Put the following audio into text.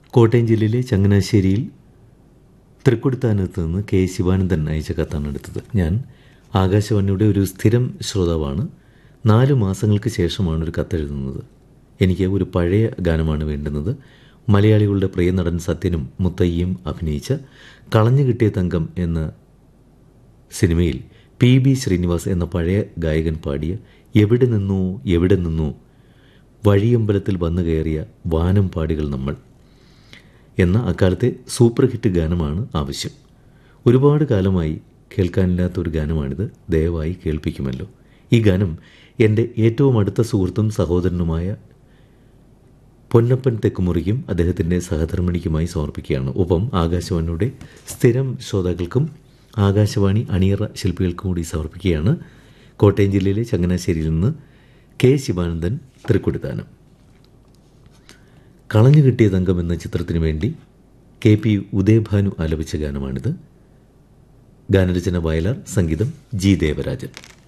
കോട്ടയം ജില്ലയിലെ ചങ്ങനാശ്ശേരിയിൽ തൃക്കൊടിത്താനത്ത് നിന്ന് കെ ശിവാനന്ദൻ അയച്ച കത്താണ് എടുത്തത് ഞാൻ ആകാശവാണിയുടെ ഒരു സ്ഥിരം ശ്രോതാവാണ് നാല് മാസങ്ങൾക്ക് ശേഷമാണ് ഒരു കത്തെഴുതുന്നത് എനിക്ക് ഒരു പഴയ ഗാനമാണ് വേണ്ടുന്നത് മലയാളികളുടെ പ്രിയ നടൻ സത്യനും മുത്തയ്യും അഭിനയിച്ച കളഞ്ഞു കിട്ടിയ തങ്കം എന്ന സിനിമയിൽ പി ബി ശ്രീനിവാസ് എന്ന പഴയ ഗായകൻ പാടിയ എവിടെ നിന്നോ എവിടെ നിന്നോ വഴിയമ്പലത്തിൽ വന്നു കയറിയ വാനം പാടികൾ നമ്മൾ എന്ന അക്കാലത്തെ സൂപ്പർ ഹിറ്റ് ഗാനമാണ് ആവശ്യം ഒരുപാട് കാലമായി കേൾക്കാനില്ലാത്ത ഒരു ഗാനമാണിത് ദയവായി കേൾപ്പിക്കുമല്ലോ ഈ ഗാനം എൻ്റെ ഏറ്റവും അടുത്ത സുഹൃത്തും സഹോദരനുമായ പൊന്നപ്പൻ തെക്കുമുറിക്കും അദ്ദേഹത്തിൻ്റെ സഹധർമ്മിണിക്കുമായി സമർപ്പിക്കുകയാണ് ഒപ്പം ആകാശവാണിയുടെ സ്ഥിരം ശ്രോതാക്കൾക്കും ആകാശവാണി അണിയറ ശില്പികൾക്കും കൂടി സമർപ്പിക്കുകയാണ് കോട്ടയം ജില്ലയിലെ ചങ്ങനാശ്ശേരിയിൽ നിന്ന് കെ ശിവാനന്ദൻ തൃക്കുടിത്താനം കളഞ്ഞു കിട്ടിയ തങ്കം എന്ന ചിത്രത്തിനു വേണ്ടി കെ പി ഉദയഭാനു ആലപിച്ച ഗാനമാണിത് ഗാനരചന വയലാർ സംഗീതം ജി ദേവരാജൻ